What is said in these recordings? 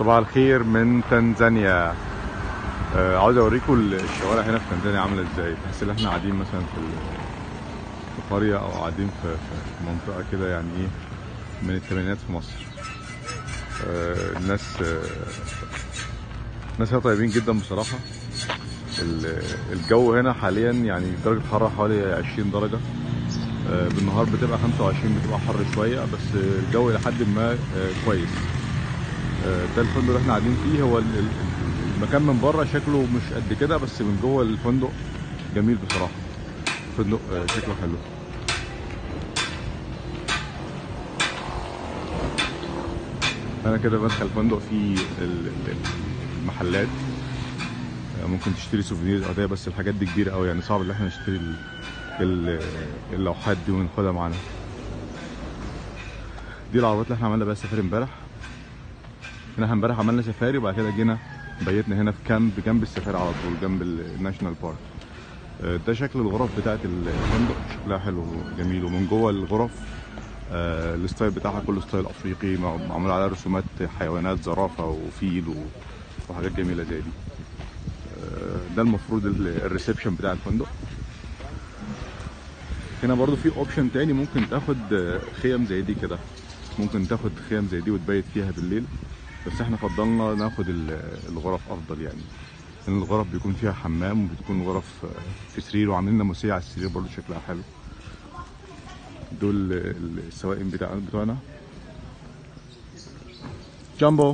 صباح الخير من تنزانيا آه، عاوز اوريكم الشوارع هنا في تنزانيا عامله ازاي تحس ان احنا قاعدين مثلا في ال- في قريه او قاعدين في في منطقه كده يعني ايه من الثمانينات في مصر آه، الناس آه، الناس هنا طيبين جدا بصراحه ال- الجو هنا حاليا يعني درجه الحراره حوالي 20 درجه آه، بالنهار بتبقى 25 بتبقى حر شويه بس الجو الى حد ما آه، كويس آه، ده الفندق اللي احنا قاعدين فيه هو ال- ال- المكان من بره شكله مش قد كده بس من جوه الفندق جميل بصراحه الفندق آه، شكله حلو انا كده بدخل الفندق فيه ال- ال- المحلات آه، ممكن تشتري سوفينير قضيه بس الحاجات دي كبيره قوي يعني صعب ان احنا نشتري ال- ال- اللوحات دي وناخدها معانا دي العربيات اللي احنا عملنا بيها سفاري امبارح احنا امبارح عملنا سفاري وبعد كده جينا بيتنا هنا في كامب جنب السفاري على طول جنب الناشونال بارك آه، ده شكل الغرف بتاعت الفندق شكلها حلو وجميل ومن جوه الغرف آه، الستايل بتاعها كله ستايل افريقي مع- معمول عليها رسومات حيوانات زرافه وفيل و- وحاجات جميله زي دي آه، ده المفروض ال- الريسبشن بتاع الفندق هنا برضو في اوبشن تاني ممكن تاخد آه، خيم زي دي كده ممكن تاخد خيم زي دي وتبيت فيها بالليل بس احنا فضلنا ناخد ال- الغرف افضل يعني لان الغرف بيكون فيها حمام وبتكون غرف آه، في سرير وعاملين لنا موسيقى على السرير برضو شكلها حلو دول ال- السواقين بتاع بتوعنا جامبو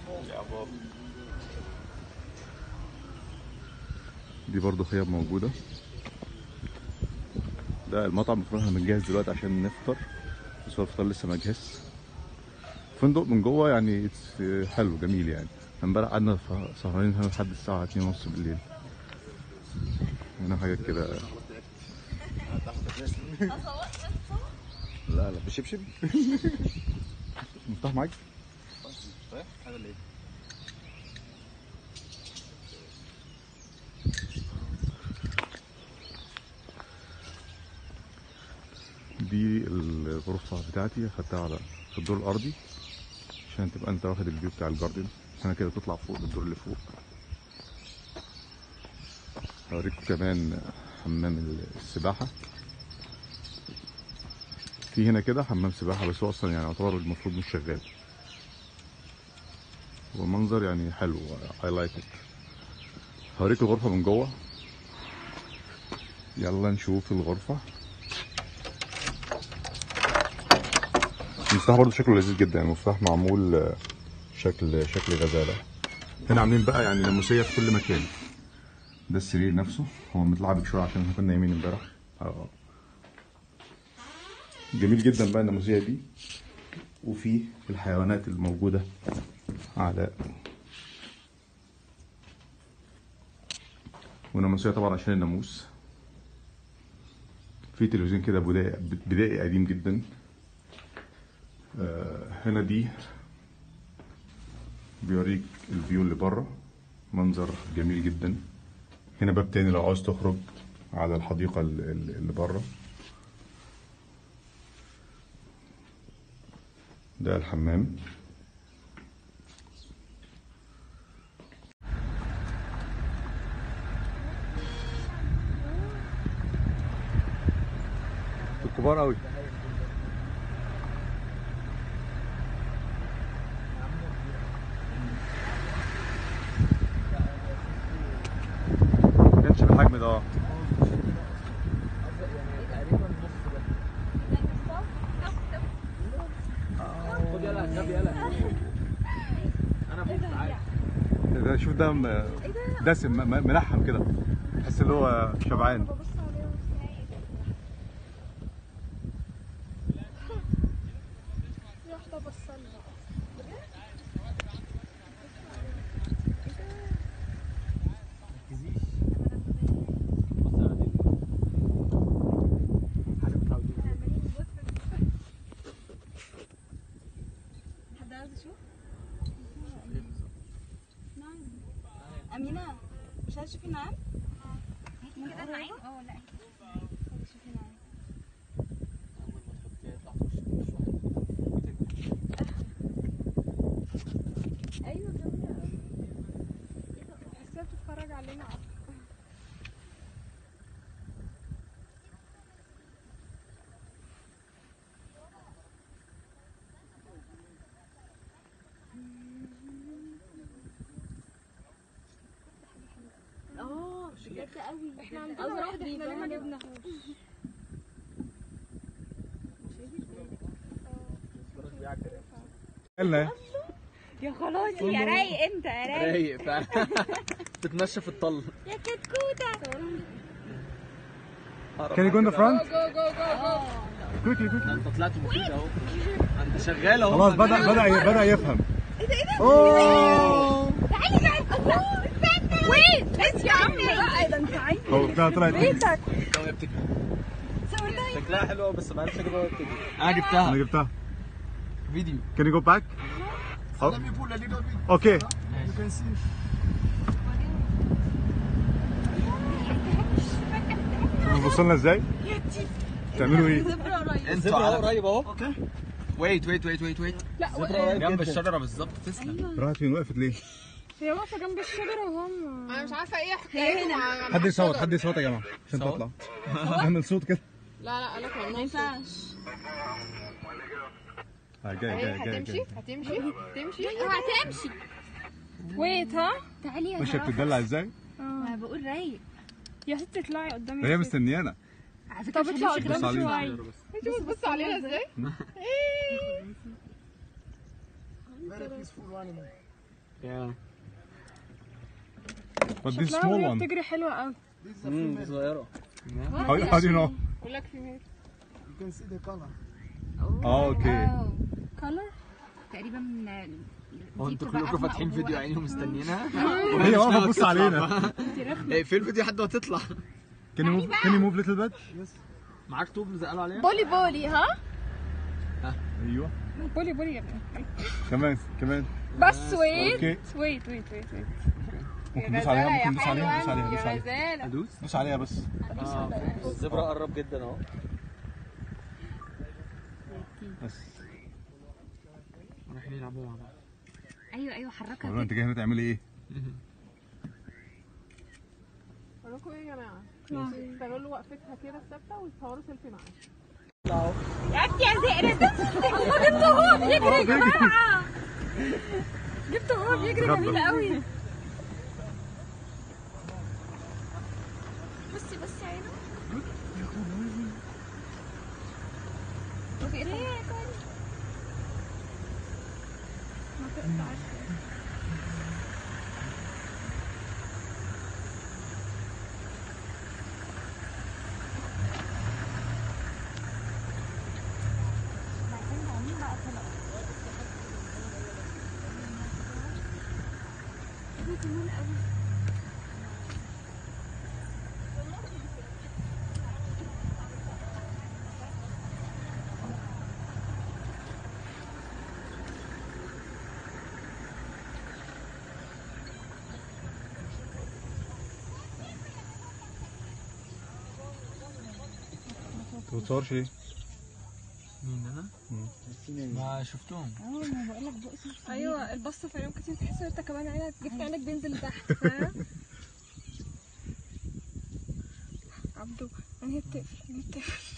دي برضو خيام موجودة ده المطعم المفروض احنا بنجهز دلوقتي عشان نفطر بس هو الفطار لسه ما جهز فندق من جوه يعني it's حلو جميل يعني امبارح قعدنا ف- سهرانين هنا لحد الساعة 2 ونص بالليل هنا حاجات كده لا لا بشبشب مفتاح معاك طيب هذا اللي دي الغرفة بتاعتي خدتها على في الدور الأرضي عشان تبقى أنت واخد الفيو بتاع الجاردن هنا كده تطلع فوق للدور اللي فوق هوريكم كمان حمام السباحة في هنا كده حمام سباحة بس هو أصلا يعني يعتبر المفروض مش شغال والمنظر يعني حلو I like it هوريكم الغرفة من جوه يلا نشوف الغرفة المفتاح برضه شكله لذيذ جدا يعني المفتاح معمول آه، شكل شكل غزاله هنا عاملين بقى يعني ناموسيه في كل مكان ده السرير نفسه هو متلعبك شويه عشان احنا كنا نايمين امبارح اه جميل جدا بقى الناموسيه دي وفي الحيوانات الموجوده على وناموسيه طبعا عشان الناموس في تلفزيون كده بدائي بدائي قديم جدا آه، هنا دي بيوريك الفيو اللي بره منظر جميل جدا هنا باب تاني لو عاوز تخرج على الحديقة ال- ال- اللي بره ده الحمام الكبار قوي كانش بالحجم ده اه خد يلا النبي يلا انا فوق تعالى ده شوف ده م- دسم م- م- ملحم كده تحس اللي هو شبعان ببص عليه ومش نايم رحت ابصلها حد عايز يشوف؟ نعم أمينة مش عايز تشوفي نعم؟ من كده نعيم؟ اه لا عايزة تشوفي نعم ايوه احنا عندنا واحد احنا ليه ما جبناهوش قالنا ايه يا خلاص يا رايق انت يا رايق رايق فعلا بتمشى في الطل يا كتكوته Can you go in the front? جو جو جو Quickly, quickly. انت طلعت مفيد اهو انت شغال اهو خلاص بدأ بدأ بدأ يفهم اوه تعالي بقى استنى ويت بس يا عمي لا ده انت عايز هو طلع طلعت بيتك هي بتجري صورتها شكلها حلو قوي بس ما عرفتش اجيبها وهي بتجري انا انا جبتها جبتها فيديو Can you go back? اوكي وصلنا ازاي؟ تعملوا ايه؟ انتوا على قريب اهو اوكي ويت ويت ويت ويت ويت لا جنب الشجره بالظبط تسلم راحت فين وقفت ليه؟ هي واقفه جنب الشجره وهم انا مش عارفه ايه حكايتهم مع حد يصوت حد يصوت يا جماعه عشان صوت؟ تطلع اعمل صوت كده لا لا قالك ما ينفعش آه، جاي جاي جاي هتمشي جاي هتمشي هتمشي هتمشي ويت ها تعالي يا وشك بتدلع ازاي؟ انا بقول رايق يا ستي اطلعي قدامي هي مستنيانا طب اطلع بص قدام علينا. شويه انت بتبص علينا ازاي يا But this شكلها small وهي one بتجري حلوه قوي امم دي صغيره how, how do you know? بقول لك في ميل اه اوكي كلر تقريبا هو انتوا كلكم فاتحين فيديو عيني ومستنيينها هي واقفه تبص علينا ايه في الفيديو حد ما تطلع Can you move can you move little bit? معاك طوب زقلوا عليها بولي بولي ها ايوه بولي بولي يا ابني كمان كمان بس ويت اوكي ويت ويت ويت ويت ممكن ندوس عليها ممكن ندوس عليها ندوس عليها ندوس يا عليها غزاله ادوس ندوس عليها بس اه الزبرة قرب جدا اهو بس رايحين يلعبوا مع بعض ايوه ايوه حركها والله انت جاي هنا تعملي ايه؟ بقول لكم ايه يا جماعه استغلوا وقفتها كده ثابته ويصوروا سيلفي معاها يا اختي يا زئرة جبته هو بيجري يا جماعه جبته هو بيجري جميل قوي بصي بصي عينه وفي ايه يا كوري ما تقطعش انت ما بتصورش ليه؟ مين انا؟ ما شفتهم ايوه البصه في عينك كتير تحس ان انت كمان عينك جبت عينك بينزل تحت فاهم عبدو انا هي بتقفل انا هي بتقفل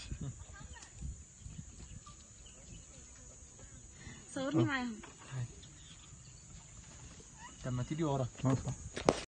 صورني معاهم طب ما تيجي ورا ما